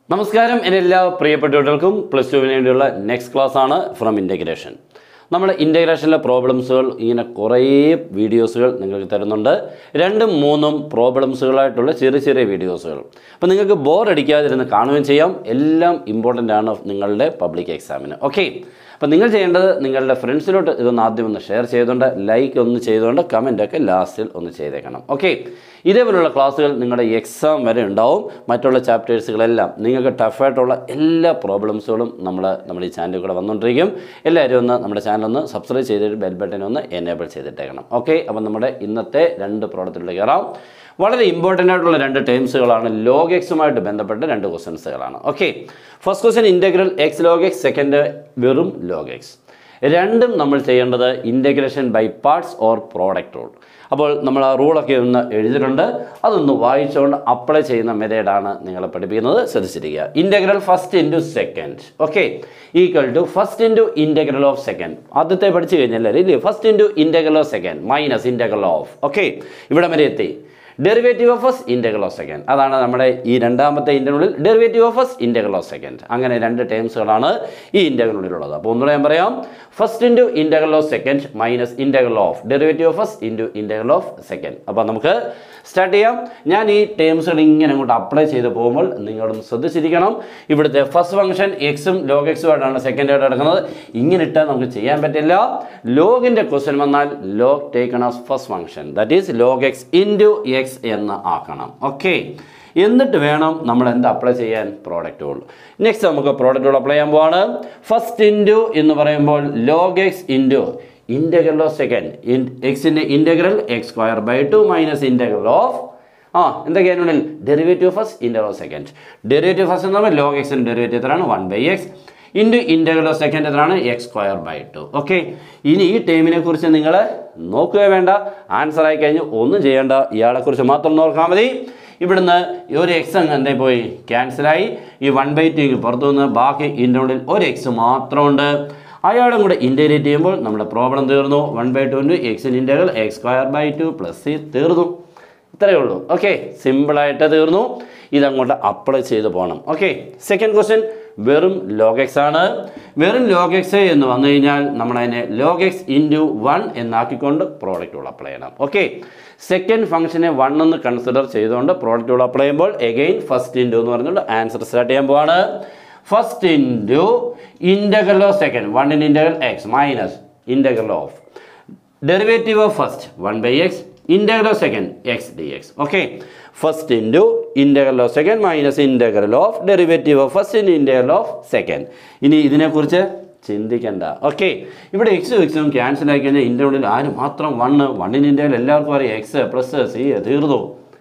നമസ്കാരം എൻ്റെ എല്ലാ പ്രിയപ്പെട്ട കുട്ടികൾക്കും പ്ലസ് ടുവിന് വേണ്ടിയുള്ള നെക്സ്റ്റ് ക്ലാസ് ആണ് ഫ്രം ഇൻ്റഗ്രേഷൻ നമ്മൾ ഇൻ്റഗ്രേഷനിലെ പ്രോബ്ലംസുകൾ ഇങ്ങനെ കുറേ വീഡിയോസുകൾ നിങ്ങൾക്ക് തരുന്നുണ്ട് രണ്ടും മൂന്നും പ്രോബ്ലംസുകളായിട്ടുള്ള ചെറിയ ചെറിയ വീഡിയോസുകൾ അപ്പോൾ നിങ്ങൾക്ക് ബോർ അടിക്കാതിരുന്ന് കാണുകയും ചെയ്യാം എല്ലാം ഇമ്പോർട്ടൻ്റ് ആണ് നിങ്ങളുടെ പബ്ലിക് എക്സാമിന് ഓക്കെ അപ്പോൾ നിങ്ങൾ ചെയ്യേണ്ടത് നിങ്ങളുടെ ഫ്രണ്ട്സിലോട്ട് ഇതൊന്ന് ആദ്യം ഒന്ന് ഷെയർ ചെയ്തുകൊണ്ട് ലൈക്ക് ഒന്ന് ചെയ്തുകൊണ്ട് കമൻ്റൊക്കെ ലാസ്റ്റിൽ ഒന്ന് ചെയ്തേക്കണം ഓക്കെ ഇതേപോലുള്ള ക്ലാസ്സുകൾ നിങ്ങളുടെ എക്സാം വരെ ഉണ്ടാവും മറ്റുള്ള ചാപ്റ്റേഴ്സുകളെല്ലാം നിങ്ങൾക്ക് ടഫായിട്ടുള്ള എല്ലാ പ്രോബ്ലംസുകളും നമ്മൾ നമ്മുടെ ഈ ചാനലിൽ കൂടെ വന്നുകൊണ്ടിരിക്കും എല്ലാവരും ഒന്ന് നമ്മുടെ ചാനൽ ഒന്ന് സബ്സ്ക്രൈബ് ചെയ്തിട്ട് ബെൽ ബട്ടൺ ഒന്ന് എനേബിൾ ചെയ്തിട്ടേക്കണം ഓക്കെ അപ്പം നമ്മുടെ ഇന്നത്തെ രണ്ട് പ്രോഡക്റ്റിലേക്ക് കയറാം വളരെ ഇമ്പോർട്ടൻ്റ് ആയിട്ടുള്ള രണ്ട് ടേംസുകളാണ് ലോഗ് എക്സുമായിട്ട് ബന്ധപ്പെട്ട രണ്ട് ക്വസ്റ്റൻസുകളാണ് okay first question integral x log x second വെറും ലോഗ് എക്സ് രണ്ടും നമ്മൾ ചെയ്യേണ്ടത് integration by parts or product rule അപ്പോൾ നമ്മൾ ആ റൂളൊക്കെ ഒന്ന് എഴുതിയിട്ടുണ്ട് അതൊന്ന് വായിച്ചുകൊണ്ട് അപ്ലൈ ചെയ്യുന്ന മെത്തേഡാണ് നിങ്ങളെ പഠിപ്പിക്കുന്നത് ശ്രദ്ധിച്ചിരിക്കുക integral first into second okay equal to first into integral of second ആദ്യത്തെ പഠിച്ചു കഴിഞ്ഞാൽ ഇല്ലേ first into integral of second minus integral of okay ഇവിടെ വരെ എത്തി derivative of first integral of second അതാണ് നമ്മുടെ ഈ രണ്ടാമത്തെ ഇൻ്റർനുള്ളിൽ derivative of first integral of second അങ്ങനെ രണ്ട് ടേംസുകളാണ് ഈ ഇൻ്റർനുള്ളിലുള്ളത് അപ്പോൾ ഒന്നുകൂടെ ഞാൻ പറയാം first into integral of second minus integral of derivative of first into integral of second അപ്പോൾ നമുക്ക് സ്റ്റാർട്ട് ചെയ്യാം ഞാൻ ഈ ടേംസുകൾ ഇങ്ങനെ അങ്ങോട്ട് അപ്ലൈ ചെയ്ത് പോകുമ്പോൾ നിങ്ങളൊന്ന് ശ്രദ്ധിച്ചിരിക്കണം ഇവിടുത്തെ ഫസ്റ്റ് ഫംഗ്ഷൻ എക്സും ലോഗ് എക്സും ആയിട്ടാണ് സെക്കൻഡ് ആയിട്ട് നടക്കുന്നത് ഇങ്ങനെ ഇട്ടാൽ നമുക്ക് ചെയ്യാൻ പറ്റില്ല ലോഗിൻ്റെ ക്വസ്റ്റ്യൻ വന്നാൽ log taken as first function that is log x into x എന്ന് ആക്കണം ഓക്കെ എന്നിട്ട് വേണം നമ്മൾ എന്താ അപ്ലൈ ചെയ്യാൻ പ്രോഡക്റ്റ് റൂൾ നെക്സ്റ്റ് നമുക്ക് പ്രോഡക്റ്റ് റൂൾ അപ്ലൈ ചെയ്യാൻ പോവാണ് ഫസ്റ്റ് ഇൻറ്റു എന്ന് പറയുമ്പോൾ log x into integral of second എക്സിൻ്റെ integral x square by two minus integral of ആ എന്തൊക്കെയാണ് derivative first integral of second derivative first എന്ന് പറയുമ്പോൾ ലോഗ് എക്സിൻ്റെ ഡെറിവേറ്റീവ് എത്രയാണ് one by x into integral of second എത്രയാണ് x square by two okay ഇനി ഈ ടേമിനെ കുറിച്ച് നിങ്ങൾ നോക്കുക വേണ്ട ആൻസർ ആയി കഴിഞ്ഞ് ഒന്നും ചെയ്യേണ്ട ഇയാളെക്കുറിച്ച് മാത്രം നോക്കാൻ മതി ഇവിടുന്ന് ഒരു എക്സ് അങ്ങ് എന്തേ പോയി ക്യാൻസലായി ഈ വൺ ബൈ ടു പുറത്തു നിന്ന് ബാക്കി ഇതിൻ്റെ ഉള്ളിൽ ഒരു എക്സ് മാത്രമുണ്ട് അയാളും കൂടെ ഇൻറ്റഗ്രേറ്റ് ചെയ്യുമ്പോൾ നമ്മുടെ പ്രോബ്ലം തീർന്നു വൺ ബൈ ടു ഇൻറ്റു എക്സിൻ integral x square by two plus C തീർന്നു ഇത്രയേ ഉള്ളൂ ഓക്കെ സിമ്പിളായിട്ട് തീർന്നു ഇതങ്ങോട്ട് അപ്ലൈ ചെയ്ത് പോകണം ഓക്കെ സെക്കൻഡ് ക്വസ്റ്റ്യൻ വെറും ലോഗ് എക്സ് ആണ് വെറും ലോഗ് എക്സ് എന്ന് വന്നു കഴിഞ്ഞാൽ നമ്മൾ അതിനെ ലോഗ് എക്സ് ഇൻറ്റു വൺ എന്നാക്കിക്കൊണ്ട് പ്രോഡക്റ്റ് റൂൾ അപ്ലൈ ചെയ്യണം ഓക്കെ സെക്കൻഡ് ഫംഗ്ഷനെ വൺ എന്ന് കൺസിഡർ ചെയ്തുകൊണ്ട് പ്രോഡക്റ്റ് റൂൾ അപ്ലൈ ചെയ്യുമ്പോൾ എഗെയിൻ ഫസ്റ്റ് ഇൻറ്റു എന്ന് പറഞ്ഞുകൊണ്ട് ആൻസർ സ്റ്റാർട്ട് ചെയ്യാൻ പോവാണ് first into integral of second one in integral x minus integral of derivative of first one by x integral of second X D x okay first into integral of second minus integral of derivative of first in integral of second ഇനി ഇതിനെക്കുറിച്ച് ചിന്തിക്കണ്ട okay ഇവിടെ X എക്സും cancel ആയി കഴിഞ്ഞാൽ ഇതിൻ്റെ ഉള്ളിൽ ആര് മാത്രം വണ്ണ് വണ്ണിന് ഇൻ്റഗ്രൽ എല്ലാവർക്കും അറിയാം എക്സ് പ്ലസ് സി തീർന്നു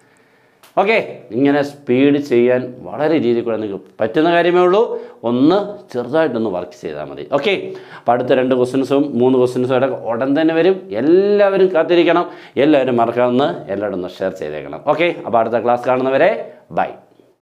ഓക്കെ ഇങ്ങനെ സ്പീഡ് ചെയ്യാൻ വളരെ രീതിയിൽ കൂടെ നിങ്ങൾക്ക് പറ്റുന്ന കാര്യമേ ഉള്ളൂ ഒന്ന് ചെറുതായിട്ടൊന്ന് വർക്ക് ചെയ്താൽ മതി ഓക്കെ അപ്പോൾ അടുത്ത രണ്ട് ക്വസ്റ്റ്യൻസും മൂന്ന് ക്വസ്റ്റ്യൻസും ആയിട്ട് ഉടൻ തന്നെ വരും എല്ലാവരും കാത്തിരിക്കണം എല്ലാവരും മറക്കാമെന്ന് എല്ലാവരും ഒന്ന് ഷെയർ ചെയ്തേക്കണം ഓക്കെ അപ്പോൾ അടുത്ത ക്ലാസ് കാണുന്നവരെ ബൈ